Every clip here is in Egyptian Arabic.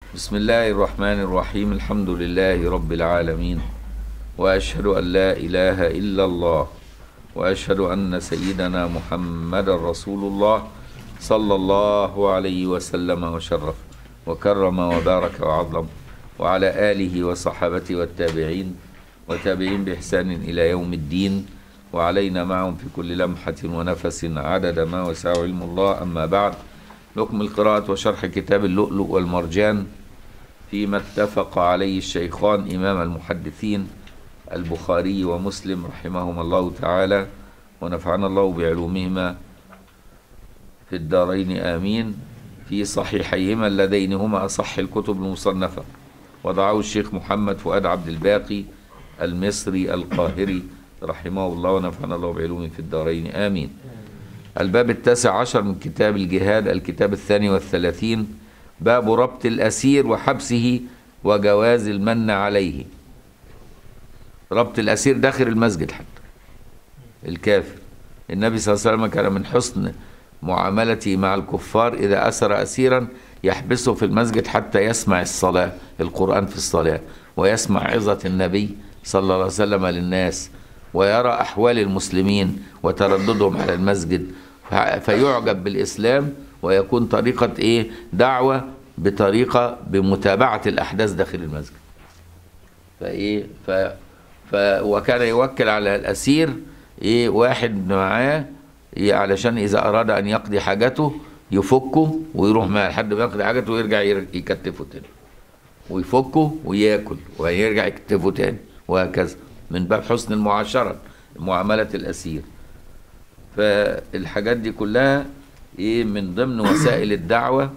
بسم الله الرحمن الرحيم الحمد لله رب العالمين واشهد ان لا اله الا الله واشهد ان سيدنا محمد رسول الله صلى الله عليه وسلم وشرف وكرم وبارك وعظم وعلى اله وصحابته والتابعين وتابعين باحسان الى يوم الدين وعلينا معهم في كل لمحه ونفس عدد ما وسع علم الله اما بعد نكمل قراءة وشرح كتاب اللؤلؤ والمرجان فيما اتفق عليه الشيخان إمام المحدثين البخاري ومسلم رحمهما الله تعالى ونفعنا الله بعلومهما في الدارين آمين في صحيحيهما اللذين هما أصح الكتب المصنفة وضعه الشيخ محمد فؤاد عبد الباقي المصري القاهري رحمه الله ونفعنا الله بعلومه في الدارين آمين الباب التاسع عشر من كتاب الجهاد الكتاب الثاني والثلاثين باب ربط الأسير وحبسه وجواز المن عليه ربط الأسير داخل المسجد حتى الكافر النبي صلى الله عليه وسلم كان من حسن معاملته مع الكفار إذا أسر أسيرا يحبسه في المسجد حتى يسمع الصلاة القرآن في الصلاة ويسمع عظة النبي صلى الله عليه وسلم للناس ويرى أحوال المسلمين وترددهم على المسجد فيعجب بالإسلام ويكون طريقة إيه دعوة بطريقة بمتابعة الأحداث داخل المسجد فإيه ف ف وكان يوكل على الأسير إيه واحد معاه إيه علشان إذا أراد أن يقضي حاجته يفكه ويروح معاه لحد ما يقضي حاجته ويرجع يكتفه تاني ويفكه وياكل ويرجع يكتفه تاني وهكذا من باب حسن المعاشرة معاملة الأسير فالحاجات دي كلها ايه من ضمن وسائل الدعوة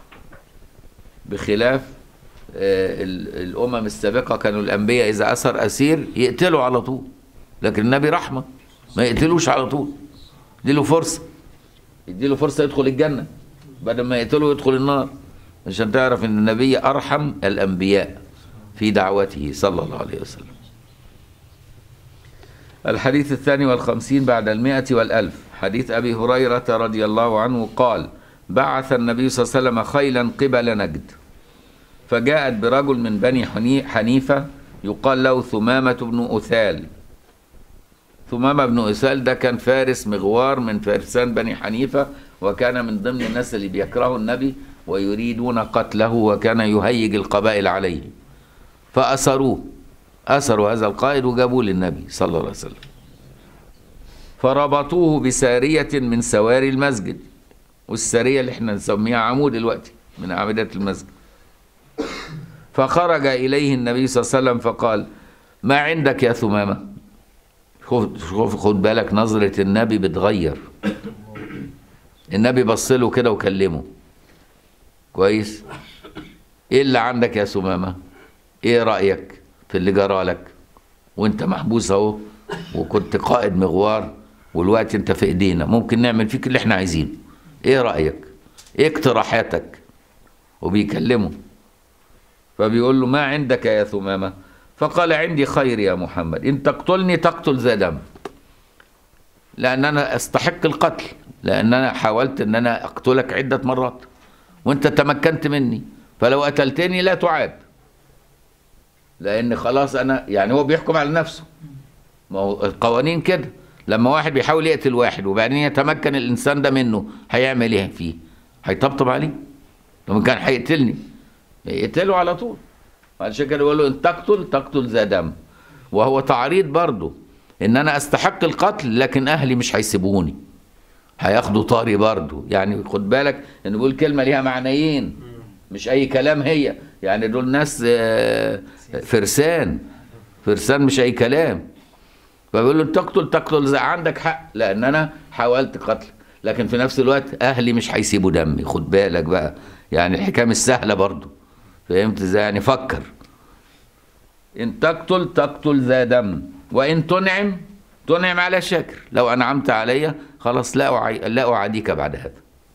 بخلاف آه الأمم السابقة كانوا الأنبياء إذا أسر أسير يقتلوا على طول لكن النبي رحمة ما يقتلوش على طول يديله فرصة يديله فرصة يدخل الجنة بدل ما يقتله يدخل النار عشان تعرف ان النبي أرحم الأنبياء في دعوته صلى الله عليه وسلم الحديث الثاني والخمسين بعد المائة والألف حديث أبي هريرة رضي الله عنه قال بعث النبي صلى الله عليه وسلم خيلا قبل نجد فجاءت برجل من بني حنيفة يقال له ثمامة بن أثال ثمامة بن أثال ده كان فارس مغوار من فرسان بني حنيفة وكان من ضمن الناس اللي بيكرهوا النبي ويريدون قتله وكان يهيج القبائل عليه فأسروه أسروا هذا القائد وجابوه للنبي صلى الله عليه وسلم فربطوه بسارية من سواري المسجد والسارية اللي احنا نسميها عمود دلوقتي من أعمدة المسجد فخرج إليه النبي صلى الله عليه وسلم فقال ما عندك يا ثمامة خد, خد بالك نظرة النبي بتغير النبي بص له كده وكلمه كويس ايه اللي عندك يا ثمامة ايه رأيك في اللي جرى لك وانت محبوس اهو وكنت قائد مغوار والوقت انت في ايدينا ممكن نعمل فيك اللي احنا عايزينه ايه رايك ايه اقتراحاتك وبيكلمه فبيقول له ما عندك يا ثمامه فقال عندي خير يا محمد ان تقتلني تقتل ذا دم لان انا استحق القتل لان انا حاولت ان انا اقتلك عده مرات وانت تمكنت مني فلو قتلتني لا تعاد لان خلاص انا يعني هو بيحكم على نفسه ما هو القوانين كده لما واحد بيحاول يقتل واحد وبعدين يتمكن الانسان ده منه هيعمل ايه فيه هيطبطب عليه لما كان هيقتلني يقتله على طول علشان كده بيقول له ان تقتل تقتل ذا دم وهو تعريض برضه ان انا استحق القتل لكن اهلي مش هيسيبوني هياخدوا طاري برضه يعني خد بالك ان بيقول كلمه ليها معنيين مش اي كلام هي يعني دول ناس فرسان فرسان مش اي كلام فبيقول له تقتل تقتل زي عندك حق لان انا حاولت قتل لكن في نفس الوقت اهلي مش هيسيبوا دمي خد بالك بقى يعني الحكايه مش سهله برضه فهمت ازاي يعني فكر ان تقتل تقتل ذا دم وان تنعم تنعم على شاكر لو انعمت علي خلاص لا أعي... لا اعاديك بعد هذا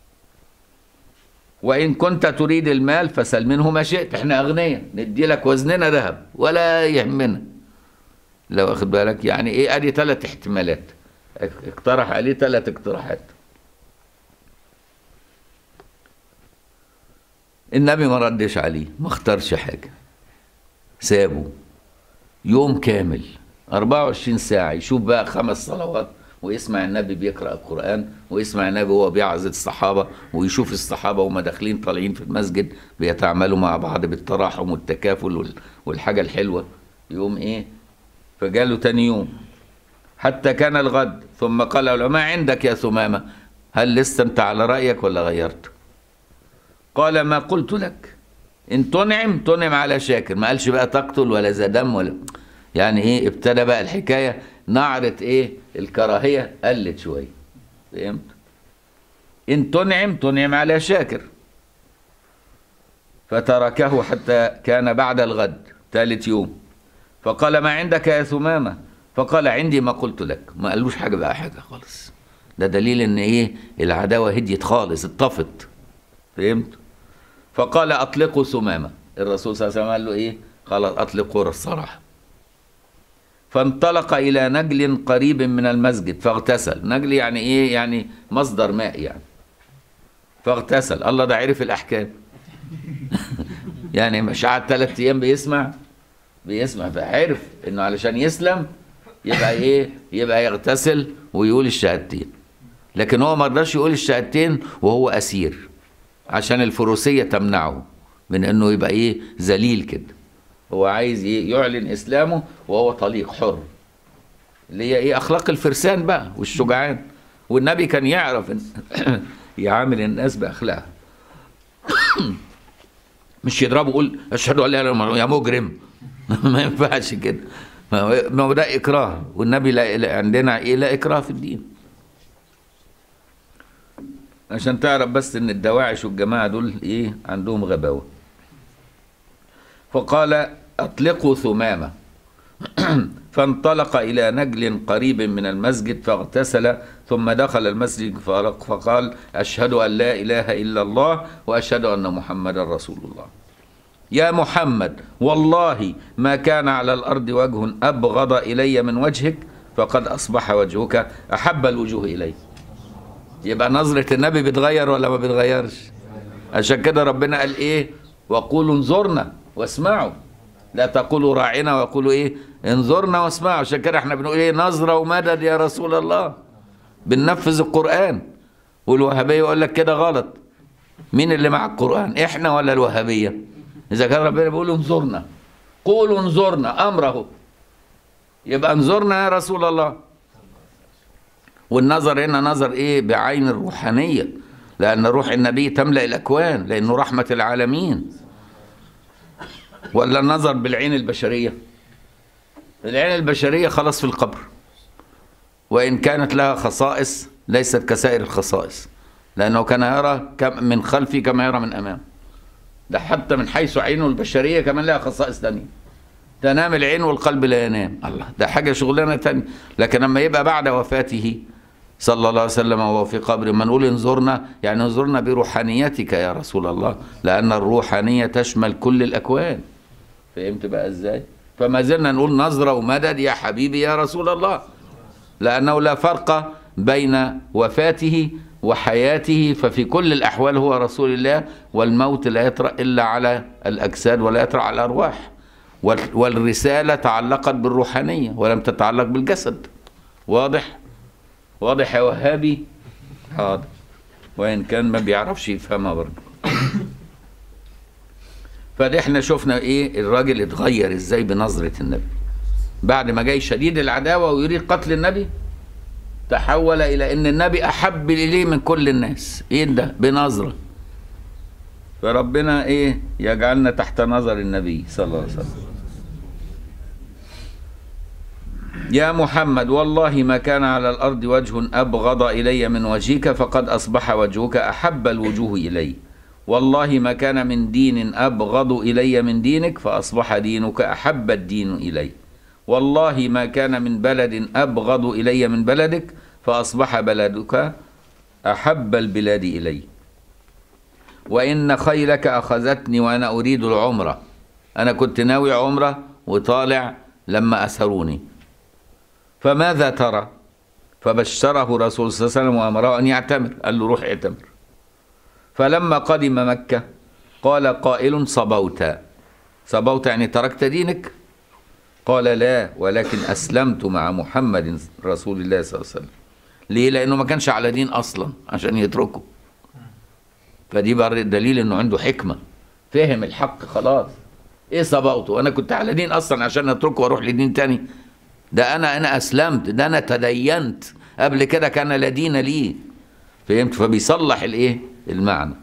وإن كنت تريد المال فسل منه ما شئت احنا أغنياء ندي لك وزننا ذهب ولا يهمنا لو واخد بالك يعني ايه ادي ثلاث احتمالات اقترح عليه ثلاث اقتراحات النبي ما ردش عليه ما اختارش حاجة سابه يوم كامل 24 ساعة يشوف بقى خمس صلوات ويسمع النبي بيقرأ القرآن ويسمع النبي وهو بيعظ الصحابة ويشوف الصحابة وهم داخلين طالعين في المسجد بيتعاملوا مع بعض بالتراحم والتكافل وال- والحاجة الحلوة يوم ايه فجاله تاني يوم حتى كان الغد ثم قال له ما عندك يا ثمامة هل لسه انت على رأيك ولا غيرت قال ما قلت لك ان تنعم تنعم على شاكر ما قالش بقى تقتل ولا ذا دم ولا يعني ايه ابتدى بقى الحكايه نعره ايه الكراهيه قلت شويه فهمت ان تنعم تنعم على شاكر فتركه حتى كان بعد الغد ثالث يوم فقال ما عندك يا ثمامه فقال عندي ما قلت لك ما قالوش حاجه بقى حاجه خالص ده دليل ان ايه العداوه هديت خالص اتطفت فهمت فقال اطلقوا ثمامه الرسول صلى الله عليه وسلم قال له ايه خلاص اطلقوا الصراحه فانطلق الى نجل قريب من المسجد فاغتسل نجل يعني ايه يعني مصدر ماء يعني فاغتسل الله ده عرف الاحكام يعني مش قعد ثلاث ايام بيسمع بيسمع فعرف انه علشان يسلم يبقى ايه يبقى يغتسل ويقول الشهادتين لكن هو ما رضاش يقول الشهادتين وهو اسير عشان الفروسيه تمنعه من انه يبقى ايه ذليل كده هو عايز ايه يعلن اسلامه وهو طليق حر اللي هي ايه اخلاق الفرسان بقى والشجعان والنبي كان يعرف إن يعامل الناس باخلاقها مش يضربه يقول اشهد ان لا اله الا الله يا مجرم ما ينفعش كده ما هو ما هو ده اكراه والنبي لا لا- عندنا ايه لا اكراه في الدين عشان تعرف بس ان الدواعش والجماعه دول ايه عندهم غباوه فقال اطلقوا ثمامه فانطلق الى نجل قريب من المسجد فاغتسل ثم دخل المسجد فارق- فقال اشهد ان لا اله الا الله واشهد ان محمدا رسول الله يا محمد والله ما كان على الارض وجه ابغض الي من وجهك فقد اصبح وجهك احب الوجوه الي يبقى نظرة النبي بتغير ولا ما بتغيرش عشان كده ربنا قال ايه وقولوا انظرنا واسمعوا لا تقولوا راعنا وقولوا ايه انظرنا واسمعوا عشان كده احنا بنقول ايه نظرة ومدد يا رسول الله بننفذ القرآن والوهابية يقول لك كده غلط مين اللي مع القرآن احنا ولا الوهابية اذا كان ربنا بيقول انظرنا قولوا انظرنا امره يبقى انظرنا يا رسول الله والنظر هنا نظر ايه بعين الروحانية لأن روح النبي تملأ الأكوان لأنه رحمة العالمين ولا النظر بالعين البشرية العين البشرية خلاص في القبر وإن كانت لها خصائص ليست كسائر الخصائص لأنه كان يرى كم- من خلفه كما يرى من أمامه ده حتى من حيث عينه البشرية كمان لها خصائص تانية تنام العين والقلب لا ينام الله ده حاجة شغلانة تانية لكن لما يبقى بعد وفاته صلى الله عليه وسلم وهو في قبر ما نقول انظرنا يعني انظرنا بروحانيتك يا رسول الله لأن الروحانية تشمل كل الأكوان فهمت بقى ازاي فما زلنا نقول نظرة ومدد يا حبيبي يا رسول الله لأنه لا فرق بين وفاته وحياته ففي كل الأحوال هو رسول الله والموت لا يطرأ إلا على الأجساد ولا يطرأ على الأرواح وال- والرسالة تعلقت بالروحانية ولم تتعلق بالجسد واضح واضح يا وهابي حاضر وإن كان ما بيعرفش يفهمها برضه فدي احنا شفنا ايه الراجل اتغير ازاي بنظرة النبي بعد ما جاي شديد العداوة ويريد قتل النبي تحول إلى أن النبي أحب إليه من كل الناس إيه ده بنظرة فربنا إيه يجعلنا تحت نظر النبي صلى الله عليه وسلم يا محمد والله ما كان على الأرض وجه أبغض إلي من وجهك فقد أصبح وجهك أحب الوجوه إلي والله ما كان من دين أبغض إلي من دينك فأصبح دينك أحب الدين إلي والله ما كان من بلد أبغض إلي من بلدك فأصبح بلدك أحب البلاد إلي وإن خيلك أخذتني وأنا أريد العمرة أنا كنت ناوي عمرة وطالع لما أسروني فماذا ترى فبشره رسول صلى الله عليه وسلم وأمره أن يعتمر قال له روح اعتمر فلما قدم مكة قال قائل صبوت صبوت يعني تركت دينك قال لا ولكن أسلمت مع محمد رسول الله صلى الله عليه وسلم ليه لأنه ما كانش على دين أصلا عشان يتركه فدي بقى دليل أنه عنده حكمة فهم الحق خلاص ايه صبغته انا كنت على دين اصلا عشان اتركه واروح لدين تاني ده انا انا اسلمت ده انا تدينت قبل كده كان لا دين لي فهمت فبيصلح الايه المعنى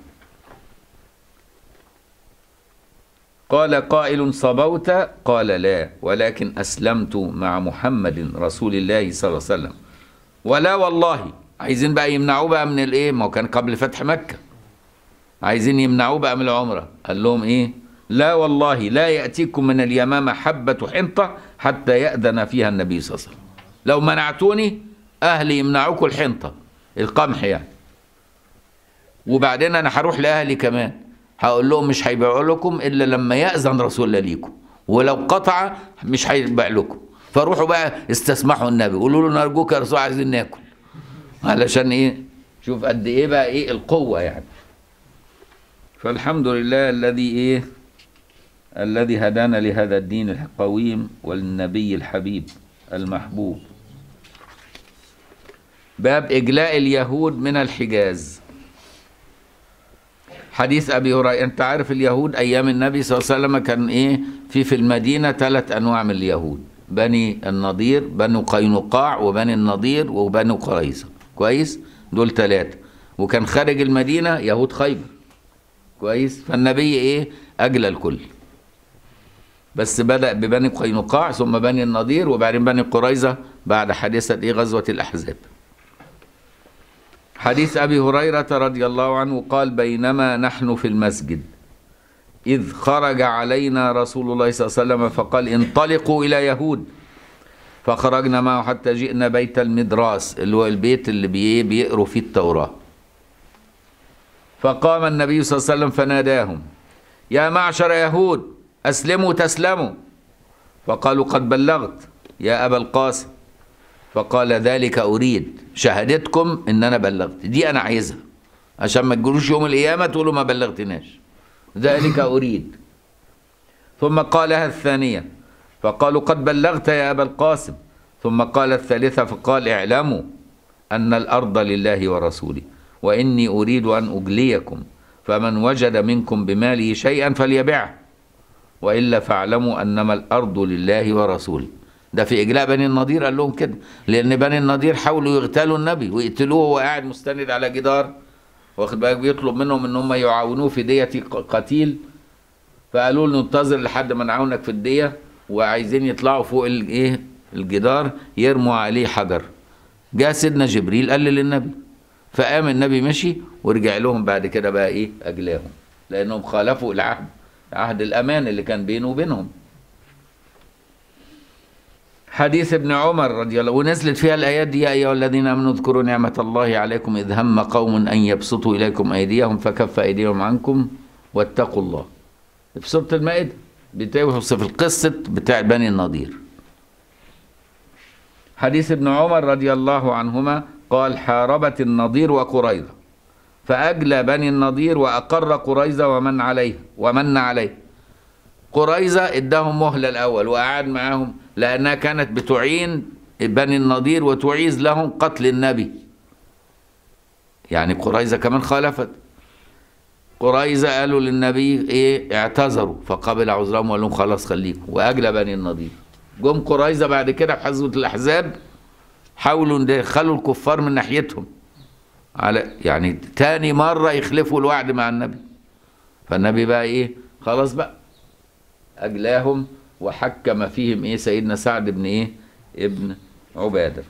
قال قائل صبوت قال لا ولكن اسلمت مع محمد رسول الله صلى الله عليه وسلم ولا والله عايزين بقى يمنعوه بقى من الايه ما هو كان قبل فتح مكه عايزين يمنعوه بقى من العمره قال لهم ايه لا والله لا يأتيكم من اليمامة حبة حنطة حتى يأذن فيها النبي صلى الله عليه وسلم لو منعتوني أهلي يمنعوكم الحنطة القمح يعني وبعدين أنا هروح لأهلي كمان هقول لهم مش هيبيعوا لكم إلا لما يأذن رسول الله ليكم ولو قطع مش هيبيع لكم فروحوا بقى استسمحوا النبي قولوا له نرجوك يا رسول عايزين ناكل علشان ايه شوف قد ايه بقى ايه القوه يعني فالحمد لله الذي ايه الذي هدانا لهذا الدين القويم والنبي الحبيب المحبوب باب إجلاء اليهود من الحجاز حديث أبي هريرة أنت عارف اليهود أيام النبي صلى الله عليه وسلم كان إيه في في المدينة ثلاث أنواع من اليهود بني النضير بنو قينقاع وبني النضير وبنو قريظة كويس دول ثلاثة وكان خارج المدينة يهود خيبر كويس فالنبي إيه أجلى الكل بس بدأ ببني قينقاع ثم بني النضير وبعدين بني قريظة بعد حادثة إيه غزوة الأحزاب حديث أبي هريرة رضي الله عنه قال بينما نحن في المسجد إذ خرج علينا رسول الله صلى الله عليه وسلم فقال انطلقوا إلى يهود فخرجنا معه حتى جئنا بيت المدراس اللي هو البيت اللي بي بيقروا فيه التوراة فقام النبي صلى الله عليه وسلم فناداهم يا معشر يهود أسلموا تسلموا فقالوا قد بلغت يا أبا القاسم فقال ذلك أريد شهادتكم إن أنا بلغت دي أنا عايزها عشان ما تقولوش يوم القيامة تقولوا ما بلغتناش ذلك أريد ثم قالها الثانية فقالوا قد بلغت يا أبا القاسم ثم قال الثالثة فقال اعلموا أن الأرض لله ورسوله وإني أريد أن أجليكم فمن وجد منكم بماله شيئا فليبعه وإلا فاعلموا أنما الأرض لله ورسوله ده في إجلاء بني النضير قال لهم كده لأن بني النضير حاولوا يغتالوا النبي ويقتلوه وهو قاعد مستند على جدار واخد بالك بيطلب منهم ان هم يعاونوه في دية قتيل فقالوا له ننتظر لحد ما نعاونك في الدية وعايزين يطلعوا فوق الايه الجدار يرموا عليه حجر جاء سيدنا جبريل قال للنبي فقام النبي مشي ورجع لهم بعد كده بقى ايه اجلاهم لانهم خالفوا العهد عهد الامان اللي كان بينه وبينهم حديث ابن عمر رضي الله ونزلت فيها الآيات دي يا أيها الذين آمنوا اذكروا نعمة الله عليكم إذ هم قوم أن يبسطوا إليكم أيديهم فكف أيديهم عنكم واتقوا الله في سورة المائدة بتوصف القصة بتاع بني النضير حديث ابن عمر رضي الله عنهما قال حاربت النضير وقريظة فأجلى بني النضير وأقر قريظة ومن عليه ومن عليه قريظة اداهم مهلة الأول وقعد معاهم لأنها كانت بتعين بني النضير وتعيز لهم قتل النبي يعني قريظة كمان خالفت قريظة قالوا للنبي ايه اعتذروا فقبل عذرهم وقال لهم خلاص خليكم واجلى بني النضير جم قريظة بعد كده في حزوة الأحزاب حاولوا يدخلوا الكفار من ناحيتهم على يعني تاني مرة يخلفوا الوعد مع النبي فالنبي بقى ايه خلاص بقى أجلاهم وحكم فيهم ايه سيدنا سعد بن ايه ابن عبادة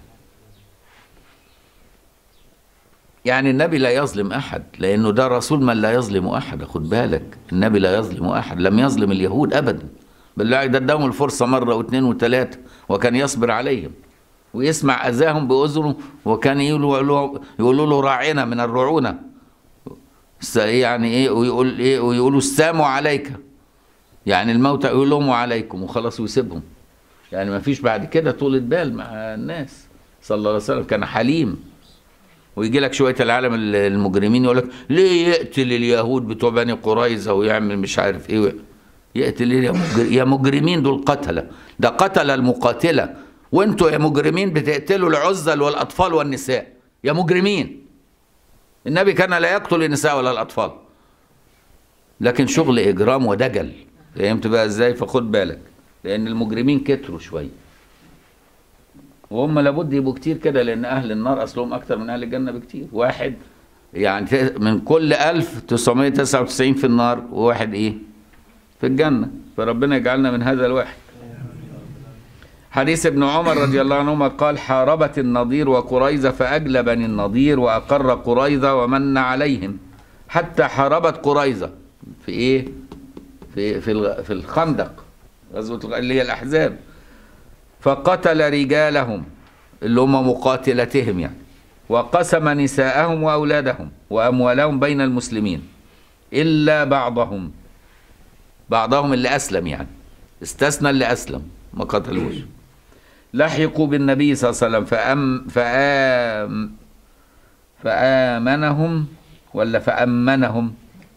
يعني النبي لا يظلم احد لانه ده رسول من لا يظلم احد خد بالك النبي لا يظلم احد لم يظلم اليهود ابدا بالله ده اداهم الفرصه مره واثنين وثلاثه وكان يصبر عليهم ويسمع اذاهم باذنه وكان يقولوا يقولوا له راعنا من الرعونه يعني ايه ويقول ايه ويقولوا السلام عليك يعني الموتى يقول لهم وعليكم وخلاص ويسيبهم يعني ما فيش بعد كده طولة بال مع الناس صلى الله عليه وسلم كان حليم ويجي لك شويه العالم ال- المجرمين يقول لك ليه يقتل اليهود بتوع بني قريظه ويعمل مش عارف ايه يقتل إيه يا مجر- يا مجرمين دول قتله ده قتل المقاتله وانتوا يا مجرمين بتقتلوا العزل والاطفال والنساء يا مجرمين النبي كان لا يقتل النساء ولا الاطفال لكن شغل اجرام ودجل فهمت بقى ازاي فخد بالك لان المجرمين كتروا شويه وهم لابد يبقوا كتير كده لان اهل النار اصلهم اكتر من اهل الجنه بكتير واحد يعني ت- من كل 1999 في النار وواحد ايه في الجنه فربنا يجعلنا من هذا الواحد حديث ابن عمر رضي الله عنهما قال حاربت النضير وقريظة فأجلى بني النضير وأقر قريظة ومن عليهم حتى حاربت قريظة في إيه؟ في في الغ- في الخندق غزوة الغ- اللي هي الأحزاب فقتل رجالهم اللي هم مقاتلتهم يعني وقسم نساءهم وأولادهم وأموالهم بين المسلمين إلا بعضهم بعضهم اللي أسلم يعني استثنى اللي أسلم ما قتلوش لحقوا بالنبي صلى الله عليه وسلم فأم فآم فآمنهم ولا فأمنهم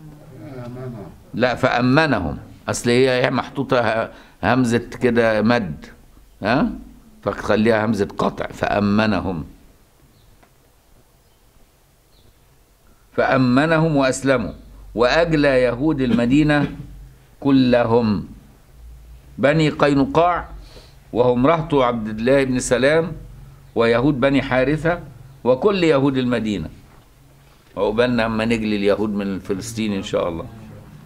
لا فأمنهم أصل هي هي محطوطة ه- همزة كده مد ها فتخليها همزة قطع فأمنهم فأمنهم وأسلموا وأجلى يهود المدينة كلهم بني قينقاع وهم رهط عبد الله بن سلام ويهود بني حارثة وكل يهود المدينة عقبالنا اما نجلي اليهود من فلسطين ان شاء الله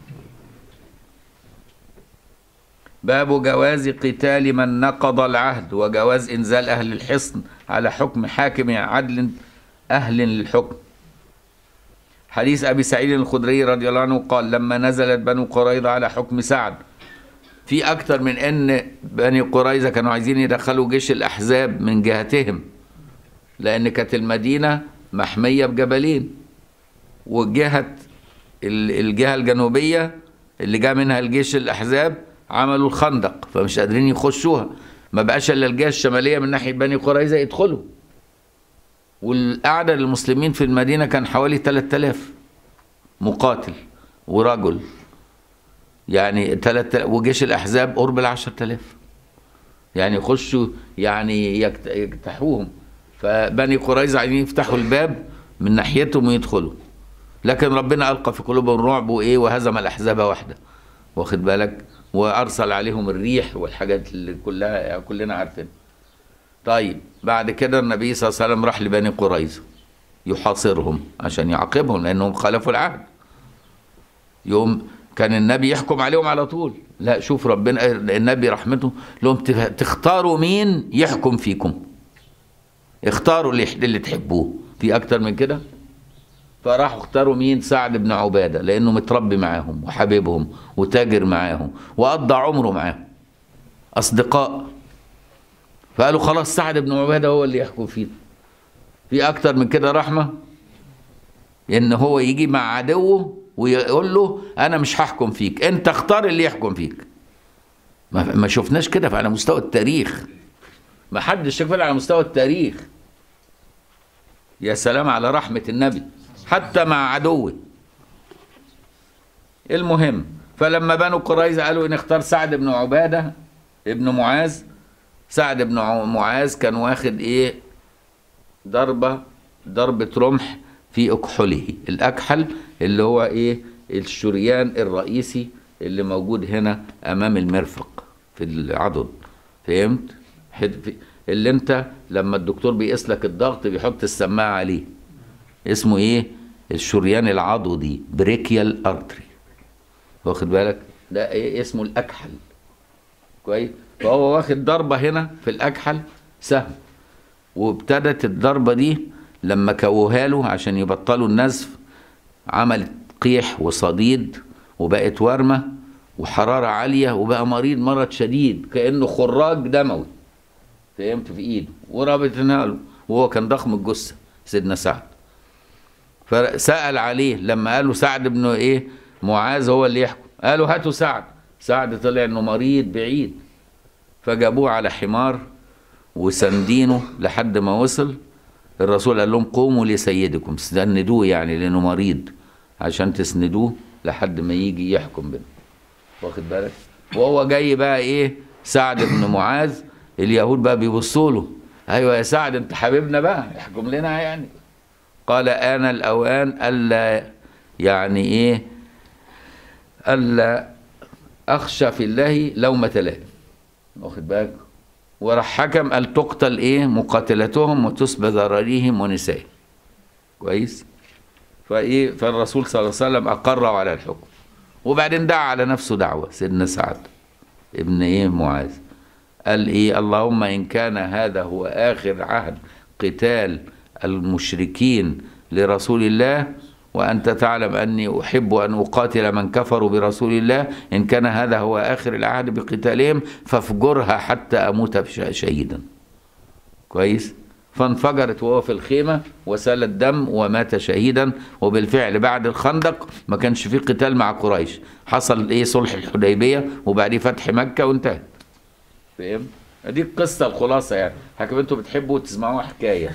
باب جواز قتال من نقض العهد وجواز انزال اهل الحصن على حكم حاكم عدل اهل للحكم حديث ابي سعيد الخدري رضي الله عنه قال لما نزلت بنو قريظه على حكم سعد في اكتر من ان بني قريظه كانوا عايزين يدخلوا جيش الاحزاب من جهتهم لان كانت المدينه محميه بجبلين وجهه ال- الجهه الجنوبيه اللي جاء منها الجيش الاحزاب عملوا الخندق فمش قادرين يخشوها ما بقاش الا الجهه الشماليه من ناحيه بني قريظه يدخلوا والقعده للمسلمين في المدينه كان حوالي 3000 مقاتل ورجل يعني تلات وجيش الاحزاب قرب ال 10000 يعني يخشوا يعني يكت- يجتاحوهم فبني قريظه عايزين يفتحوا الباب من ناحيتهم ويدخلوا لكن ربنا القى في قلوبهم الرعب وايه وهزم الاحزاب وحده واخد بالك وارسل عليهم الريح والحاجات اللي كلها كلنا عارفين طيب بعد كده النبي صلى الله عليه وسلم راح لبني قريظه يحاصرهم عشان يعاقبهم لانهم خالفوا العهد يوم كان النبي يحكم عليهم على طول لا شوف ربنا النبي رحمته لهم تف- تختاروا مين يحكم فيكم اختاروا اللي اللي تحبوه في اكتر من كده فراحوا اختاروا مين سعد بن عباده لانه متربي معاهم وحبيبهم وتاجر معاهم وقضى عمره معاهم اصدقاء فقالوا خلاص سعد بن عباده هو اللي يحكم فينا في اكتر من كده رحمه ان هو يجي مع عدوه ويقول له انا مش هحكم فيك انت اختار اللي يحكم فيك ما, ما شفناش كده على مستوى التاريخ ما حدش شاف كده على مستوى التاريخ يا سلام على رحمة النبي حتى مع عدوه المهم فلما بنو قريظة قالوا ان اختار سعد بن عبادة ابن معاذ سعد بن ع- معاذ كان واخد ايه ضربة ضربة رمح في أكحله الأكحل اللي هو إيه الشريان الرئيسي اللي موجود هنا أمام المرفق في العضد فهمت حد- في- اللي أنت لما الدكتور بيقيس لك الضغط بيحط السماعة عليه اسمه إيه الشريان العضدي بريكيال ارتري واخد بالك ده إيه اسمه الأكحل كويس فهو واخد ضربة هنا في الأكحل سهم وابتدت الضربة دي لما كوها له عشان يبطلوا النزف عملت قيح وصديد وبقت ورمة وحرارة عالية وبقى مريض مرض شديد كأنه خراج دموي فهمت في ايده ورابطنها له وهو كان ضخم الجثة سيدنا سعد فسأل عليه لما قالوا سعد بن ايه معاذ هو اللي يحكم قالوا هاتوا سعد سعد طلع انه مريض بعيد فجابوه على حمار وسندينه لحد ما وصل الرسول قال لهم قوموا لسيدكم سندوه يعني لانه مريض عشان تسندوه لحد ما يجي يحكم بنا واخد بالك وهو جاي بقى ايه سعد بن معاذ اليهود بقى بيبصوا له ايوه يا سعد انت حبيبنا بقى احكم لنا يعني قال انا الاوان الا يعني ايه الا اخشى في الله لومة لائم واخد بالك وراح حكم قال تقتل ايه مقاتلتهم وتسبى ذراريهم ونسائهم كويس فايه فالرسول صلى الله عليه وسلم اقره على الحكم وبعدين دعا على نفسه دعوه سيدنا سعد ابن ايه معاذ قال ايه اللهم ان كان هذا هو اخر عهد قتال المشركين لرسول الله وانت تعلم اني احب ان اقاتل من كفروا برسول الله ان كان هذا هو اخر العهد بقتالهم فافجرها حتى اموت شهيدا كويس فانفجرت وهو في الخيمه وسال الدم ومات شهيدا وبالفعل بعد الخندق ما كانش فيه قتال مع قريش حصل ايه صلح الحديبيه وبعديه فتح مكه وانتهت فاهم دي القصه الخلاصه يعني حكم انتوا بتحبوا تسمعوها حكايه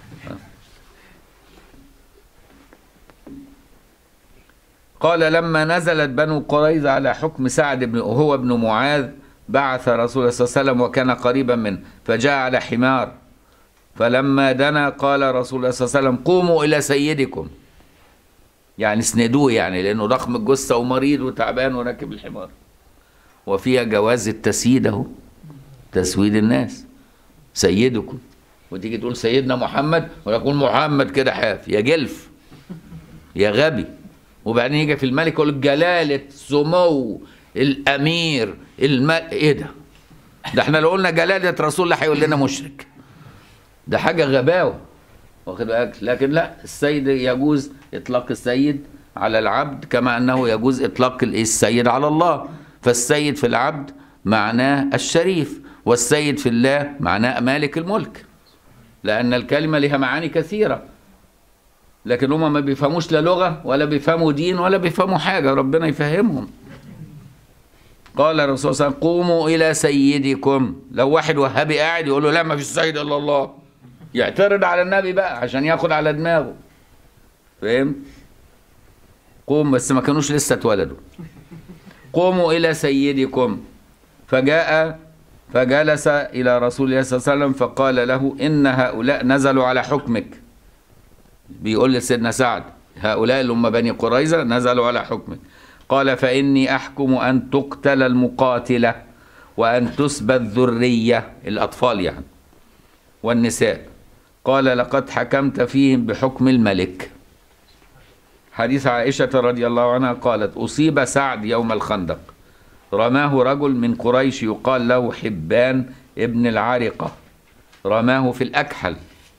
قال لما نزلت بنو قريظة على حكم سعد بن هو ابن معاذ بعث رسول الله صلى الله عليه وسلم وكان قريبا منه فجاء على حمار فلما دنا قال رسول الله صلى الله عليه وسلم قوموا إلى سيدكم يعني اسندوه يعني لأنه ضخم الجثة ومريض وتعبان وراكب الحمار وفيها جواز التسييد اهو تسويد الناس سيدكم وتيجي تقول سيدنا محمد ويقول محمد كده حاف يا جلف يا غبي وبعدين يجي في الملك يقول لك جلالة سمو الأمير الم... إيه ده؟ ده احنا لو قلنا جلالة رسول الله هيقول لنا مشرك ده حاجة غباوة واخد بالك لكن لا السيد يجوز إطلاق السيد على العبد كما أنه يجوز إطلاق السيد على الله فالسيد في العبد معناه الشريف والسيد في الله معناه مالك الملك لأن الكلمة لها معاني كثيرة لكن هم ما بيفهموش لا لغة ولا بيفهموا دين ولا بيفهموا حاجة ربنا يفهمهم قال الرسول صلى الله عليه وسلم قوموا إلى سيدكم لو واحد وهابي قاعد يقول له لا ما فيش سيد إلا الله يعترض على النبي بقى عشان ياخد على دماغه فاهم قوم بس ما كانوش لسه اتولدوا قوموا إلى سيدكم فجاء فجلس إلى رسول الله صلى الله عليه وسلم فقال له إن هؤلاء نزلوا على حكمك بيقول لسيدنا سعد هؤلاء اللي هم بني قريظة نزلوا على حكمك قال فإني أحكم أن تقتل المقاتلة وأن تسبى الذرية الأطفال يعني والنساء قال لقد حكمت فيهم بحكم الملك حديث عائشة رضي الله عنها قالت أصيب سعد يوم الخندق رماه رجل من قريش يقال له حبان ابن العارقة رماه في الأكحل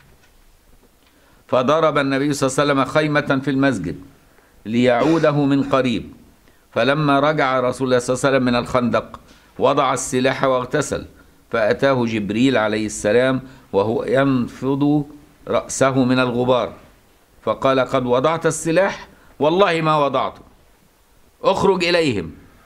فضرب النبي صلى الله عليه وسلم خيمة في المسجد ليعوده من قريب فلما رجع رسول الله صلى الله عليه وسلم من الخندق وضع السلاح واغتسل فأتاه جبريل عليه السلام وهو ينفض رأسه من الغبار فقال قد وضعت السلاح والله ما وضعته اخرج إليهم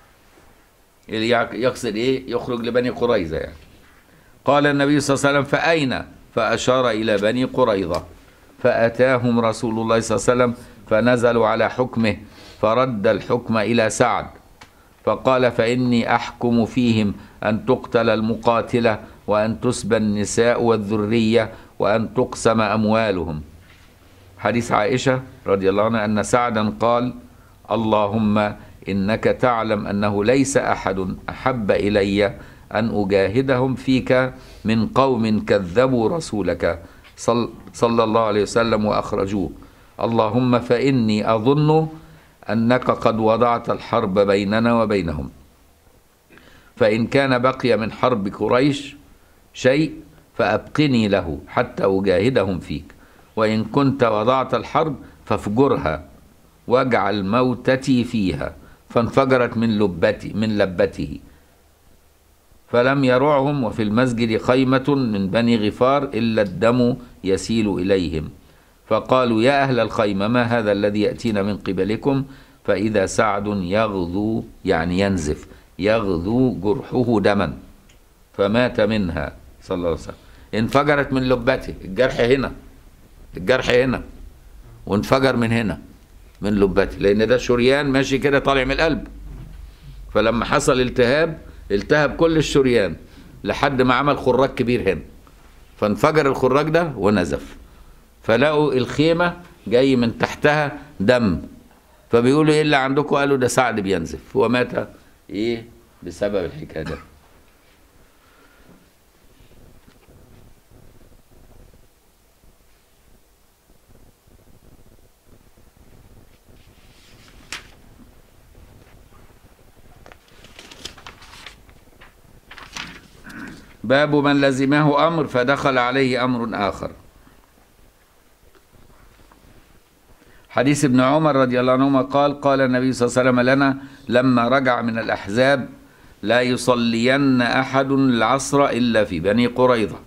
يقصد إيه يخرج لبني قريظة يعني قال النبي صلى الله عليه وسلم فأين فأشار إلى بني قريظة فأتاهم رسول الله صلى الله عليه وسلم فنزلوا على حكمه فرد الحكم إلى سعد فقال فإني أحكم فيهم أن تقتل المقاتلة وأن تسبى النساء والذرية وأن تقسم أموالهم حديث عائشة رضي الله عنها أن سعدا قال اللهم إنك تعلم أنه ليس أحد أحب إلي أن أجاهدهم فيك من قوم كذبوا رسولك صل صلى الله عليه وسلم وأخرجوه اللهم فإني أظن أنك قد وضعت الحرب بيننا وبينهم فإن كان بقي من حرب قريش شيء فأبقني له حتى أجاهدهم فيك وإن كنت وضعت الحرب فافجرها واجعل موتتي فيها فانفجرت من لبتي من لبته فلم يرعهم وفي المسجد خيمة من بني غفار إلا الدم يسيل إليهم فقالوا يا أهل الخيمة ما هذا الذي يأتينا من قبلكم فإذا سعد يغذو يعني ينزف يغذو جرحه دما فمات منها صلى الله عليه وسلم انفجرت من لبته الجرح هنا الجرح هنا وانفجر من هنا من لبته لان ده شريان ماشي كده طالع من القلب فلما حصل التهاب التهب كل الشريان لحد ما عمل خراج كبير هنا فانفجر الخراج ده ونزف فلقوا الخيمة جاي من تحتها دم فبيقولوا ايه اللي عندكم قالوا ده سعد بينزف هو مات ايه بسبب الحكاية ده باب من لزمه امر فدخل عليه امر اخر حديث ابن عمر رضي الله عنهما قال قال النبي صلى الله عليه وسلم لنا لما رجع من الاحزاب لا يصلين احد العصر الا في بني قريظه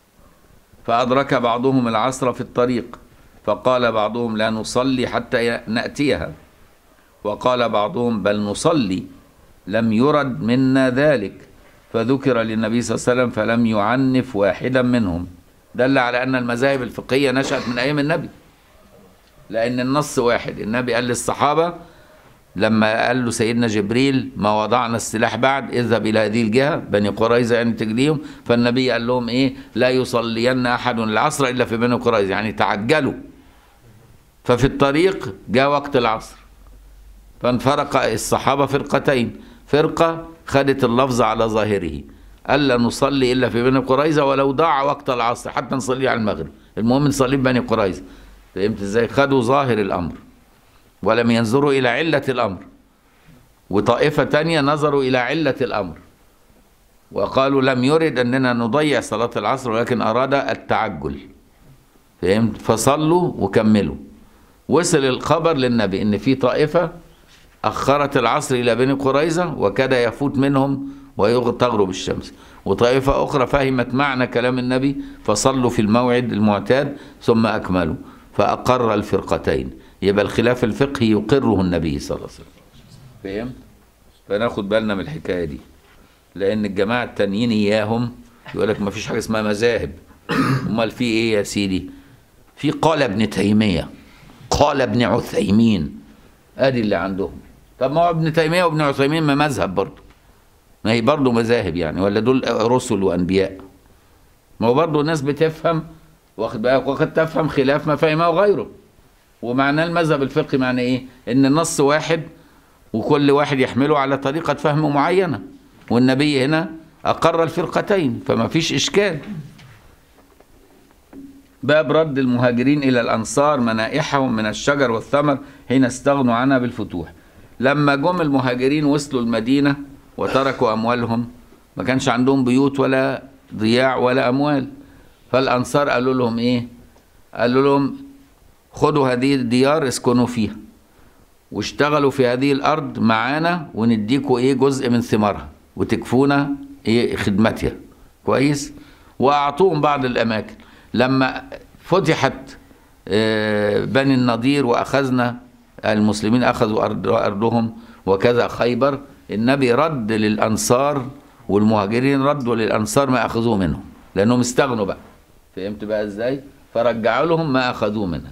فادرك بعضهم العصر في الطريق فقال بعضهم لا نصلي حتى ناتيها وقال بعضهم بل نصلي لم يرد منا ذلك فذكر للنبي صلى الله عليه وسلم فلم يعنف واحدا منهم دل على أن المذاهب الفقهية نشأت من أيام النبي لأن النص واحد النبي قال للصحابة لما قال له سيدنا جبريل ما وضعنا السلاح بعد اذهب إلى هذه الجهة بني قريظة يعني تجليهم فالنبي قال لهم إيه لا يصلين أحد العصر إلا في بني قريظة يعني تعجلوا ففي الطريق جاء وقت العصر فانفرق الصحابة فرقتين فرقة خدت اللفظ على ظاهره ألا نصلي إلا في بني قريظة ولو ضاع وقت العصر حتى نصلي على المغرب المهم نصلي في بني قريظة فهمت ازاي خدوا ظاهر الأمر ولم ينظروا إلى علة الأمر وطائفة تانية نظروا إلى علة الأمر وقالوا لم يرد أننا نضيع صلاة العصر ولكن أراد التعجل فهمت فصلوا وكملوا وصل الخبر للنبي ان في طائفه اخرت العصر الى بني قريظه وكاد يفوت منهم وتغرب الشمس وطائفه اخرى فهمت معنى كلام النبي فصلوا في الموعد المعتاد ثم اكملوا فاقر الفرقتين يبقى الخلاف الفقهي يقره النبي صلى الله عليه وسلم فهمت فناخد بالنا من الحكايه دي لان الجماعه التانيين اياهم يقول لك ما فيش حاجه اسمها مذاهب امال في ايه يا سيدي في قال ابن تيميه قال ابن عثيمين ادي اللي عندهم طب ما هو ابن تيميه وابن عثيمين ما مذهب برضه ما هي برضه مذاهب يعني ولا دول رسل وانبياء ما هو برضه الناس بتفهم واخد بالك وقد تفهم خلاف ما فهمه غيره ومعناه المذهب الفقهي معناه ايه ان النص واحد وكل واحد يحمله على طريقه فهم معينه والنبي هنا اقر الفرقتين فما فيش اشكال باب رد المهاجرين إلى الأنصار منائحهم من الشجر والثمر حين استغنوا عنها بالفتوح لما جم المهاجرين وصلوا المدينة وتركوا أموالهم ما كانش عندهم بيوت ولا ضياع ولا أموال فالأنصار قالوا لهم إيه قالوا لهم خدوا هذه الديار اسكنوا فيها واشتغلوا في هذه الأرض معانا ونديكوا إيه جزء من ثمارها وتكفونا إيه خدمتها كويس وأعطوهم بعض الأماكن لما فتحت بني النضير واخذنا المسلمين اخذوا أرض ارضهم وكذا خيبر النبي رد للانصار والمهاجرين ردوا للانصار ما اخذوه منهم لانهم استغنوا بقى فهمت بقى ازاي فرجعوا لهم ما اخذوه منها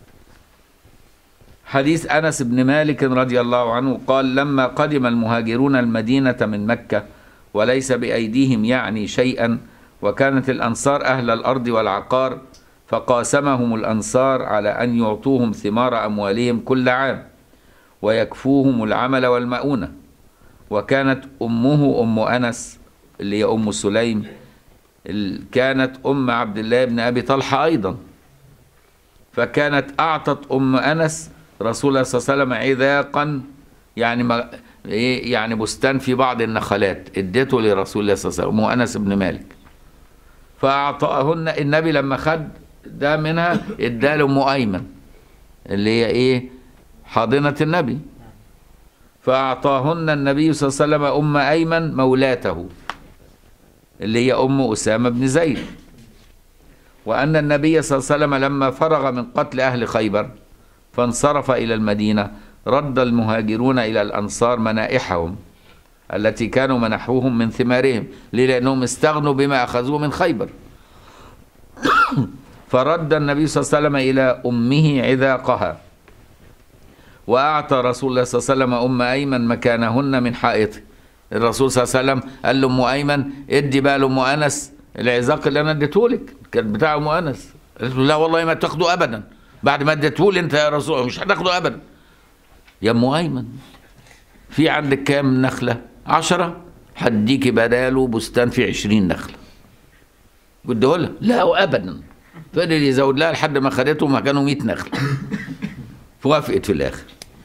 حديث انس بن مالك رضي الله عنه قال لما قدم المهاجرون المدينه من مكه وليس بايديهم يعني شيئا وكانت الأنصار أهل الأرض والعقار فقاسمهم الأنصار على أن يعطوهم ثمار أموالهم كل عام ويكفوهم العمل والمؤونة وكانت أمه أم أنس اللي هي أم سليم كانت أم عبد الله بن أبي طلحة أيضا فكانت أعطت أم أنس رسول الله صلى الله عليه وسلم عذاقا يعني ما إيه يعني بستان في بعض النخلات اديته لرسول الله صلى الله عليه وسلم أم أنس بن مالك فأعطاهن النبي لما خد ده منها اداله ام ايمن اللي هي ايه حاضنة النبي فأعطاهن النبي صلى الله عليه وسلم أم أيمن مولاته اللي هي أم أسامة بن زيد وأن النبي صلى الله عليه وسلم لما فرغ من قتل أهل خيبر فانصرف إلى المدينة رد المهاجرون إلى الأنصار منائحهم التي كانوا منحوهم من ثمارهم ليه لأنهم استغنوا بما أخذوه من خيبر فرد النبي صلى الله عليه وسلم إلى أمه عذاقها وأعطى رسول الله صلى الله عليه وسلم أم أيمن مكانهن من حائطه الرسول صلى الله عليه وسلم قال لأم أيمن ادي بقى لأم أنس العذاق اللي أنا اديته لك كان بتاع أم أنس قالت له لا والله ما تاخده أبدا بعد ما اديته لي أنت يا رسول الله مش هتاخده أبدا يا أم أيمن في عندك كام نخلة عشرة هديكي بداله بستان فيه عشرين نخلة قلت لها لا أبدا فضل يزود لها لحد ما خدته ما كانوا 100 نخلة فوافقت في الآخر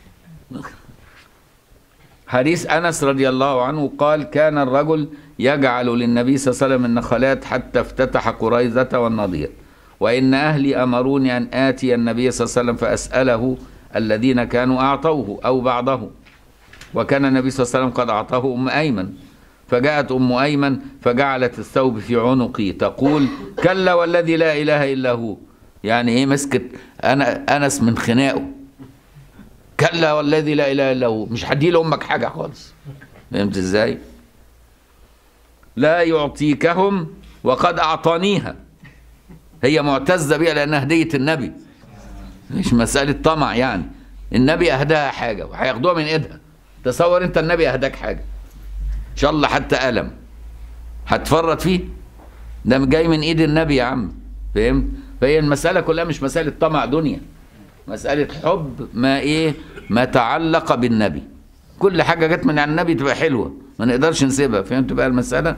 حديث أنس رضي الله عنه قال كان الرجل يجعل للنبي صلى الله عليه وسلم النخلات حتى افتتح قريظة والنضير وإن أهلي أمروني أن آتي النبي صلى الله عليه وسلم فأسأله الذين كانوا أعطوه أو بعضه وكان النبي صلى الله عليه وسلم قد أعطاه أم أيمن فجاءت أم أيمن فجعلت الثوب في عنقي تقول كلا والذي لا إله إلا هو يعني إيه مسكت أنا أنس من خناقه كلا والذي لا إله إلا هو مش هدي لأمك حاجة خالص فهمت إزاي لا يعطيكهم وقد أعطانيها هي معتزة بيها لأنها هدية النبي مش مسألة طمع يعني النبي أهداها حاجة وهياخدوها من إيدها تصور أنت النبي أهداك حاجة إن شاء الله حتى قلم هتفرط فيه ده جاي من إيد النبي يا عم فهمت فهي المسألة كلها مش مسألة طمع دنيا مسألة حب ما إيه ما تعلق بالنبي كل حاجة جت من عن النبي تبقى حلوة ما نقدرش نسيبها فهمت بقى المسألة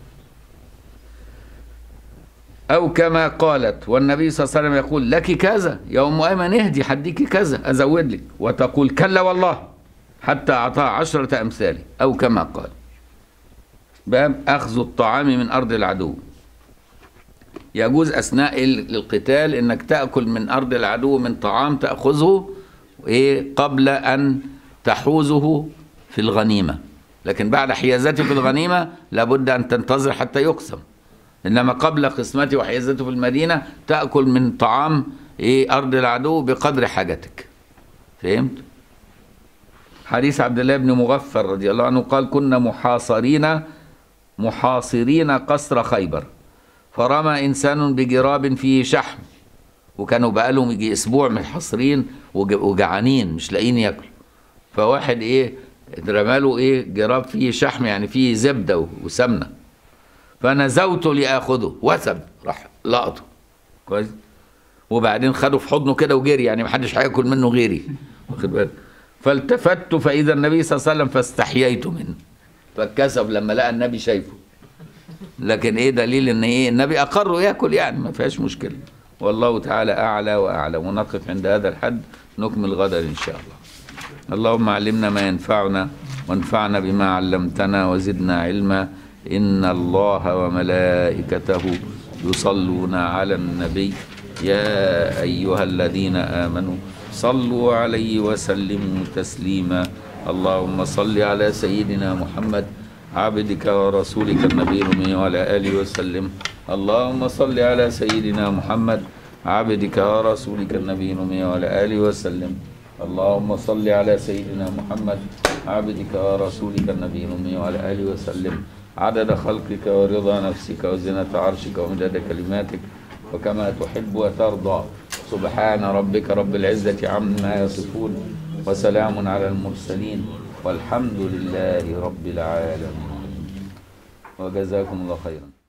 أو كما قالت والنبي صلى الله عليه وسلم يقول لك كذا يا أم أيمن اهدي حديك كذا أزود لك وتقول كلا والله حتى أعطاها عشرة أمثاله أو كما قال باب أخذ الطعام من أرض العدو يجوز أثناء القتال إنك تأكل من أرض العدو من طعام تأخذه إيه قبل أن تحوزه في الغنيمة لكن بعد حيازته في الغنيمة لابد أن تنتظر حتى يقسم إنما قبل قسمته وحيازته في المدينة تأكل من طعام إيه أرض العدو بقدر حاجتك فهمت؟ حديث عبد الله بن مغفر رضي الله عنه قال كنا محاصرين محاصرين قصر خيبر فرمى إنسان بجراب فيه شحم وكانوا بقالهم يجي أسبوع محاصرين وجعانين مش لاقيين ياكلوا فواحد إيه رماله إيه جراب فيه شحم يعني فيه زبدة وسمنة فنزوت لآخذه وثب راح لقطه كويس وبعدين خده في حضنه كده وجري يعني محدش هياكل منه غيري واخد بالك فالتفت فإذا النبي صلى الله عليه وسلم فاستحييت منه فاتكسف لما لقى النبي شايفه لكن ايه دليل ان ايه النبي اقره ياكل يعني ما فيهاش مشكله والله تعالى اعلى واعلم ونقف عند هذا الحد نكمل غدا ان شاء الله اللهم علمنا ما ينفعنا وانفعنا بما علمتنا وزدنا علما ان الله وملائكته يصلون على النبي يا ايها الذين امنوا صلوا عليه وسلموا تسليما اللهم صل على سيدنا محمد عبدك ورسولك النبي الأمي وعلى آله وسلم اللهم صل على سيدنا محمد عبدك ورسولك النبي الأمي وعلى آله وسلم اللهم صل على سيدنا محمد عبدك ورسولك النبي الأمي وعلى آله وسلم عدد خلقك ورضا نفسك وزنة عرشك ومداد كلماتك وكما تحب وترضى سبحان ربك رب العزة عما يصفون وسلام على المرسلين والحمد لله رب العالمين وجزاكم الله خيرا